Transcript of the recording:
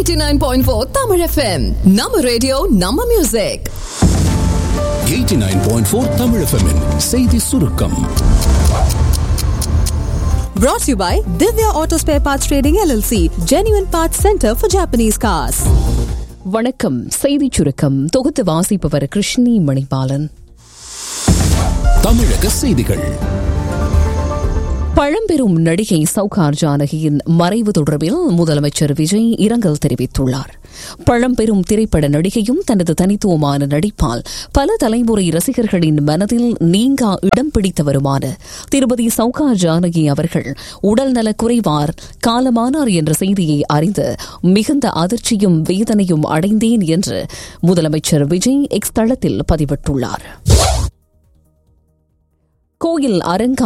89.4 Tamil FM. நம்ம radio நம்ம music 89.4 Tamil FM -இன் செய்தி சுருக்கம் Brought to you by Divya Auto Spare Parts Trading LLC, Genuine Parts Center for Japanese Cars. வணக்கம் செய்திச் சுருக்கம் தொகுத்து வாசிப்பவர் கிருஷ்ணி மணிபாலன் தமிழக செய்திகள் பழம்பெரும் நடிகை சவுகார் ஜானகியின் மறைவு தொடர்பில் முதலமைச்சர் விஜய் இரங்கல் தெரிவித்துள்ளார் பழம்பெரும் திரைப்பட நடிகையும் தனது தனித்துவமான நடிப்பால் பல தலைமுறை ரசிகர்களின் மனதில் நீங்கா இடம் பிடித்தவருமான திருமதி சவுகார் ஜானகி அவர்கள் உடல்நலக் குறைவார் காலமானார் என்ற செய்தியை அறிந்து மிகுந்த அதிர்ச்சியும் வேதனையும் அடைந்தேன் என்று முதலமைச்சர் விஜய் எக்ஸ் தளத்தில் பதிவிட்டுள்ளார் கோயில் அரங்கா